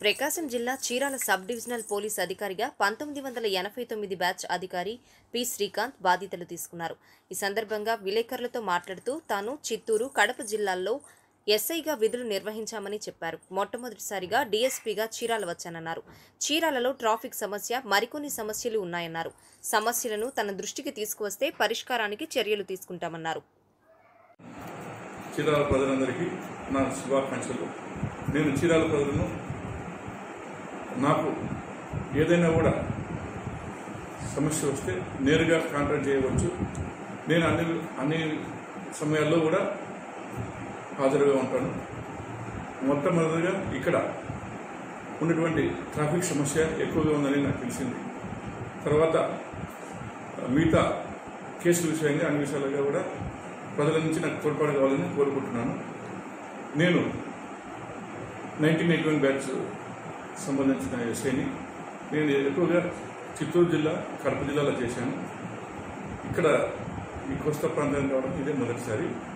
ప్రకాశం జిల్లా Chirala sub divisional police అధికారిగా పంతొమ్మిది వందల ఎనభై తొమ్మిది బ్యాచ్ అధికారి పి శ్రీకాంత్ బాధ్యతలు తీసుకున్నారు ఈ సందర్భంగా విలేకరులతో మాట్లాడుతూ తాను చిత్తూరు కడప జిల్లాల్లో ఎస్ఐగా విధులు నిర్వహించామని చెప్పారు మొట్టమొదటిసారిగా డీఎస్పీగా చీరాల వచ్చానన్నారు చీరాలలో ట్రాఫిక్ సమస్య మరికొన్ని సమస్యలు ఉన్నాయన్నారు సమస్యలను తన దృష్టికి తీసుకువస్తే పరిష్కారానికి చర్యలు తీసుకుంటామన్నారు చీరాల ప్రజలందరికీ నా శుభాకాంక్షలు నేను చీరాల ప్రజలను నాకు ఏదైనా కూడా సమస్య వస్తే నేరుగా కాంటాక్ట్ చేయవచ్చు నేను అన్ని అన్ని సమయాల్లో కూడా హాజరుగా ఉంటాను మొట్టమొదటిగా ఇక్కడ ఉన్నటువంటి ట్రాఫిక్ సమస్య ఎక్కువగా ఉందని నాకు తెలిసింది తర్వాత మిగతా కేసుల విషయంగా అన్ని విషయాలుగా కూడా ప్రజల నుంచి నాకు తోడ్పాటు కావాలని కోరుకుంటున్నాను నేను నైన్టీన్ ఎయిటీ వన్ బ్యాచ్ సంబంధించిన ఎస్ఐని నేను ఎక్కువగా చిత్తూరు జిల్లా కడప జిల్లాలో చేశాను ఇక్కడ ఈ కోస్తా ప్రాంతానికి రావడం ఇదే మొదటిసారి